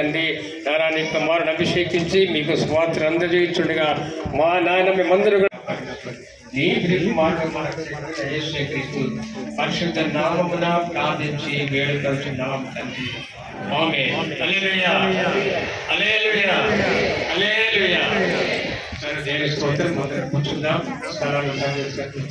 తండ్రి నానా నీ కుమారుని అభిషేకించి మీకు స్వాతంత్రం అందజేయించుండగా మా నాయన మేమందరూ కూడా నీ ప్రేమ మార్గం మనకు యేసుక్రీస్తు పరిశుద్ధ నామమున ప్రార్థించి వేడుకొచ్చున్నాం తండ్రి ఆమేన్ హల్లెలూయా హల్లెలూయా హల్లెలూయా సరే దేవుని స్తోత్రం మొదలు కూర్చుందాం స్థలాన్ని సంధిస్తాం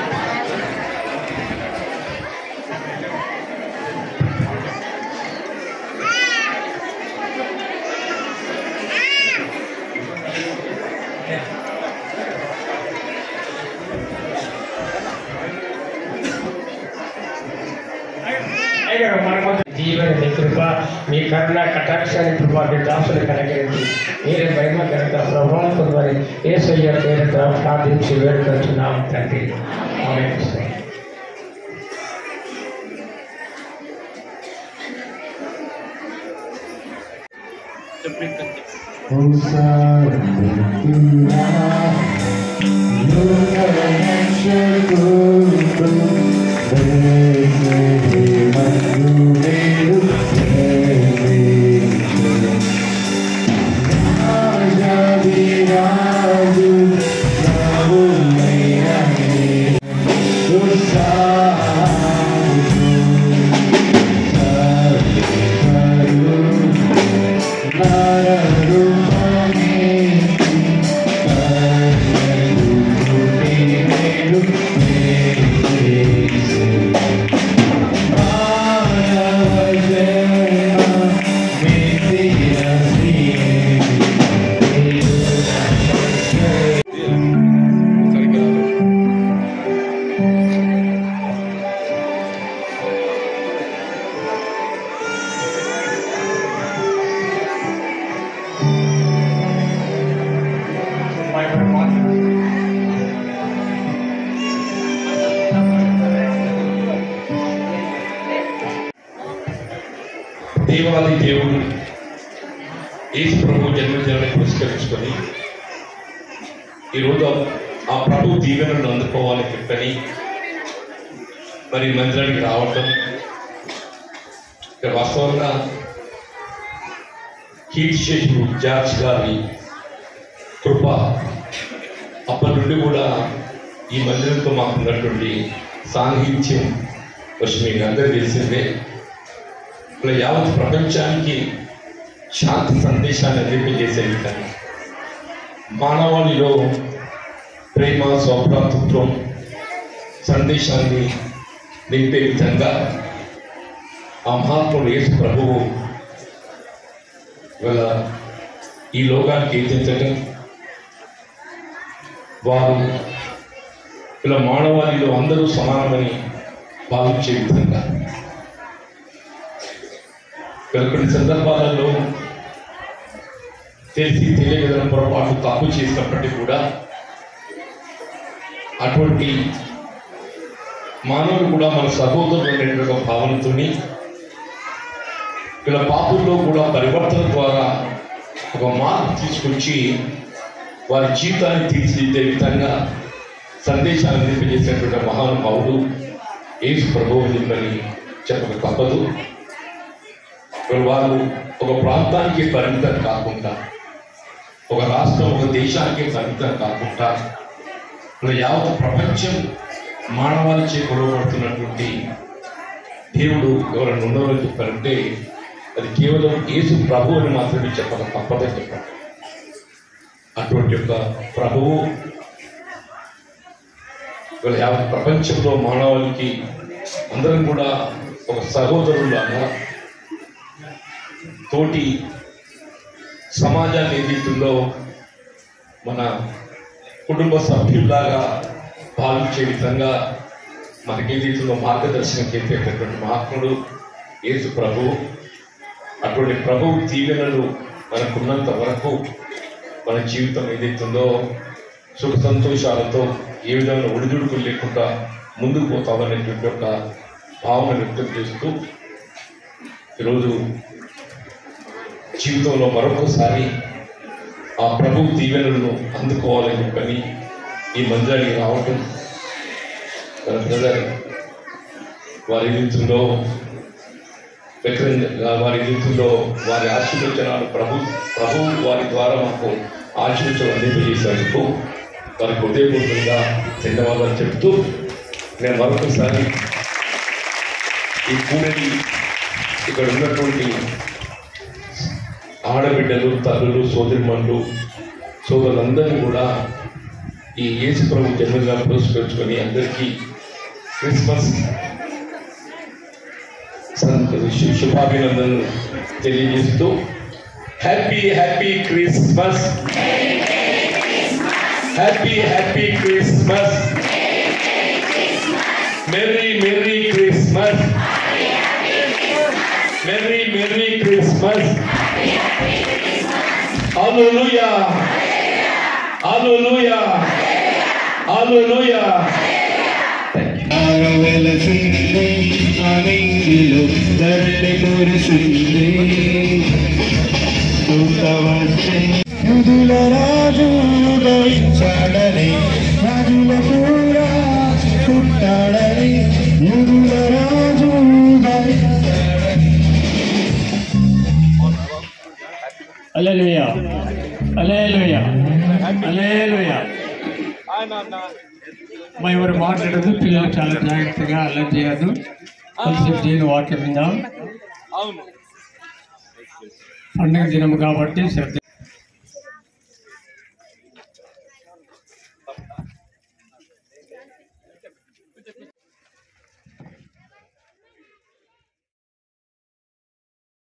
అయ్యగారు మన మధ్య జీవన మీ కృప మీ కరుణ కటాక్షాన్ని కృప మీ దాసులు కలగరించి మీరే మహిమ కనుక ప్రభావం పొందని ఏసయ్య పేరుతో ప్రార్థించి వేడుకొచ్చున్నాం తండ్రి ఆమేన్. దేవాది దేవుడు యేసు ప్రభు జన్మదినాన్ని పురస్కరించుకొని ఈరోజు ఆ ప్రభు దీవెనను అందుకోవాలని చెప్పని మరి మందిరానికి రావటం ఇక్కడ వాస్తవంగా కీర్తిశేషుడు జార్జ్ గారి కృప అప్పటి నుండి కూడా ఈ మందిరంతో మాకు ఉన్నటువంటి సాన్నిహిత్యం వచ్చి మీకు అందరూ తెలిసిందే ఇలా యావత్ ప్రపంచానికి శాంతి సందేశాన్ని అందింపజేసే విధంగా మానవాళిలో ప్రేమ స్వప్రాతృత్వం సందేశాన్ని నింపే విధంగా ఆ మహాత్ముడు యేసు ప్రభువు ఇవాళ ఈ లోకానికి ఎత్తించటం వారు ఇలా మానవాళిలో అందరూ సమానమని భావించే విధంగా కొన్ని కొన్ని సందర్భాలలో తెలిసి తెలియగలిగిన పొరపాటు తప్పు చేసినప్పటికీ కూడా అటువంటి మానవుడు కూడా మన సహోదరులు అనేటువంటి ఒక భావనతోని ఇలా పాపుల్లో కూడా పరివర్తన ద్వారా ఒక మార్పు తీసుకొచ్చి వారి జీవితాన్ని తీర్చిదిద్దే విధంగా సందేశాన్ని అందింపజేసినటువంటి మహానుభావుడు యేసు ప్రభువు అని చెప్పక తప్పదు మరి వారు ఒక ప్రాంతానికి పరిమితం కాకుండా ఒక రాష్ట్రం ఒక దేశానికి పరిమితం కాకుండా ఇలా యావత్ ప్రపంచం మానవాళిచే గొడవపడుతున్నటువంటి దేవుడు ఎవరైనా ఉన్నారని చెప్పారంటే అది కేవలం యేసు ప్రభు అని మాత్రమే చెప్పక తప్పదని చెప్పారు అటువంటి యొక్క ప్రభువు ఇవాళ యావత్ ప్రపంచంలో మానవాళికి అందరం కూడా ఒక సహోదరులాగా తోటి సమాజాన్ని ఏదైతుందో మన కుటుంబ సభ్యుల్లాగా భావించే విధంగా మనకేదైతుందో మార్గదర్శనం చేసేటటువంటి మహాత్ముడు యేసు ప్రభు అటువంటి ప్రభు దీవెనలు మనకున్నంత వరకు మన జీవితం ఏదైతుందో సుఖ సంతోషాలతో ఏ విధంగా ఒడిదుడుకులు లేకుండా ముందుకు పోతామనేటువంటి ఒక భావన వ్యక్తం చేస్తూ ఈరోజు జీవితంలో మరొకసారి ఆ ప్రభు దీవెనలను అందుకోవాలని చెప్పని ఈ మందిరానికి రావటం మన బ్రదర్ వారి ఏదైతుందో వ్యక్తంగా వారి జీవితంలో వారి ఆశీర్వచనాలు ప్రభు ప్రభు వారి ద్వారా మాకు ఆశీర్వచనం అందింపజేసేందుకు వారికి హృదయపూర్వకంగా ధన్యవాదాలు చెప్తూ నేను మరొకసారి ఈ కూడలి ఇక్కడ ఉన్నటువంటి ఆడబిడ్డలు తల్లులు సోదరిమణులు సోదరులందరినీ కూడా ఈ యేసు ప్రభు జన్మగా పురస్కరించుకొని అందరికీ క్రిస్మస్ సం- శు- శుభాభినందనలు తెలియజేస్తూ happy happy Christmas happy happy Christmas merry merry Christmas merry merry Christmas hallelujah hallelujah hallelujah ఆగవలసిందే ఆనందిలో ధరణి కురిసిందే దూతవచ్చే యుదుల రాజు ఉదయించాడని రాజుల కూడా పుట్టాడని యుదుల రాజు ఉదయించాడని అలెలుయా అలెలుయా అలెలుయా మా ఎవరు మాట్లాడదు పిల్లలు చాలా జాగ్రత్తగా అల్లరి చేయద్దు కలిసి చేయని వాక్యం విందాం పండుగ దినం కాబట్టి శ్రద్ధ